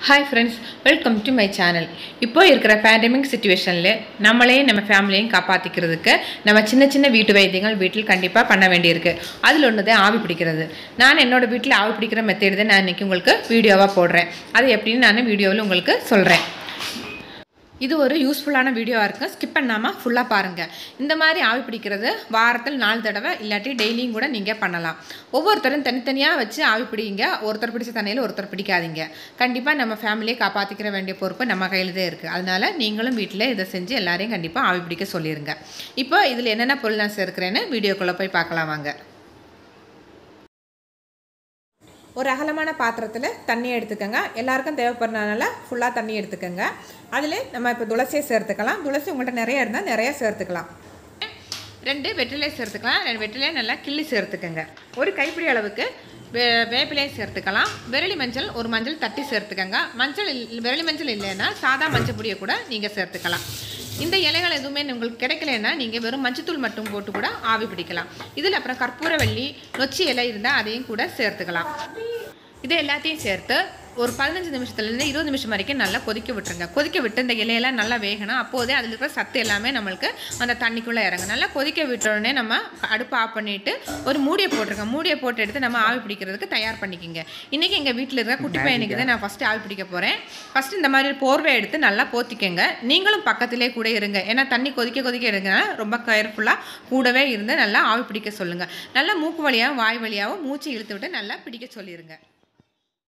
hi friends welcome to my channel இப்போ இருக்கிற pandemic சுச்சுவேஷனில் நம்மளே நம்ம ஃபேமிலியையும் காப்பாற்றிக்கிறதுக்கு நம்ம சின்ன சின்ன வீட்டு வைத்தியங்கள் வீட்டில் கண்டிப்பாக பண்ண வேண்டியிருக்கு அதில் ஒன்று தான் ஆவி பிடிக்கிறது நான் என்னோட வீட்டில் ஆவி பிடிக்கிற மெத்தேடு தான் நான் இன்றைக்கி உங்களுக்கு வீடியோவாக போடுறேன் அது எப்படின்னு நான் வீடியோவில் உங்களுக்கு சொல்கிறேன் இது ஒரு யூஸ்ஃபுல்லான வீடியோவாக இருக்கும் ஸ்கிப் பண்ணாமல் ஃபுல்லாக பாருங்கள் இந்த மாதிரி ஆவி பிடிக்கிறது வாரத்தில் நாலு தடவை இல்லாட்டி டெய்லியும் கூட நீங்கள் பண்ணலாம் ஒவ்வொருத்தரும் தனித்தனியாக வச்சு ஆவி பிடிங்க ஒருத்தர் பிடிச்ச தண்ணியில் ஒருத்தர் பிடிக்காதீங்க கண்டிப்பாக நம்ம ஃபேமிலியை காப்பாற்றிக்கிற வேண்டிய பொறுப்பு நம்ம கையில் தான் இருக்குது அதனால் நீங்களும் வீட்டில் இதை செஞ்சு எல்லாரையும் கண்டிப்பாக ஆவி பிடிக்க சொல்லிடுங்க இப்போ இதில் என்னென்ன பொருள் நான் சேர்க்குறேன்னு வீடியோக்குள்ளே போய் பார்க்கலாம் வாங்க ஒரு அகலமான பாத்திரத்தில் தண்ணி எடுத்துக்கோங்க எல்லாருக்கும் தேவைப்படுறதுனால ஃபுல்லாக தண்ணி எடுத்துக்கோங்க அதில் நம்ம இப்போ துளசியை சேர்த்துக்கலாம் துளசி உங்கள்கிட்ட நிறைய இருந்தால் நிறைய சேர்த்துக்கலாம் ரெண்டு வெற்றிலை சேர்த்துக்கலாம் ரெண்டு வெற்றிலையை நல்லா கிள்ளி சேர்த்துக்கோங்க ஒரு கைப்பிடி அளவுக்கு வே வேப்பிலையை சேர்த்துக்கலாம் விரலி மஞ்சள் ஒரு மஞ்சள் தட்டி சேர்த்துக்கோங்க மஞ்சள் இல் விரலி மஞ்சள் இல்லைன்னா சாதா மஞ்சள் பொடியை கூட நீங்கள் சேர்த்துக்கலாம் இந்த இலைகள் எதுவுமே உங்களுக்கு கிடைக்கலன்னா நீங்கள் வெறும் மஞ்சத்தூள் மட்டும் போட்டு கூட ஆவி பிடிக்கலாம் இதில் அப்புறம் கற்பூரவள்ளி நொச்சி இலை இருந்தால் அதையும் கூட சேர்த்துக்கலாம் இது எல்லாத்தையும் சேர்த்து ஒரு பதினஞ்சு நிமிஷத்துலேருந்து இருபது நிமிஷம் வரைக்கும் நல்லா கொதிக்க விட்டுருங்க கொதிக்க விட்டு இந்த இலையெல்லாம் நல்லா வேகணும் அப்போதே அதில் இருக்கிற சத்து எல்லாமே நம்மளுக்கு அந்த தண்ணிக்குள்ளே இறங்கும் நல்லா கொதிக்க விட்டோடனே நம்ம அடுப்பு ஆஃப் பண்ணிவிட்டு ஒரு மூடியை போட்டிருக்கோம் மூடியை போட்டு எடுத்து நம்ம ஆவி பிடிக்கிறதுக்கு தயார் பண்ணிக்கிங்க இன்றைக்கி எங்கள் வீட்டில் இருக்க குட்டி பையனுக்கு தான் நான் ஃபஸ்ட்டு ஆவி பிடிக்க போகிறேன் ஃபஸ்ட்டு இந்த மாதிரி போர்வை எடுத்து நல்லா போத்திக்கங்க நீங்களும் பக்கத்திலே கூட இருங்க ஏன்னா தண்ணி கொதிக்க கொதிக்க எடுங்கன்னா ரொம்ப கேர்ஃபுல்லாக கூடவே இருந்து நல்லா ஆவி பிடிக்க சொல்லுங்கள் நல்லா மூக்கு வழியாகவும் வாய் வழியாகவும் மூச்சு இழுத்து விட்டு நல்லா பிடிக்க சொல்லிடுங்க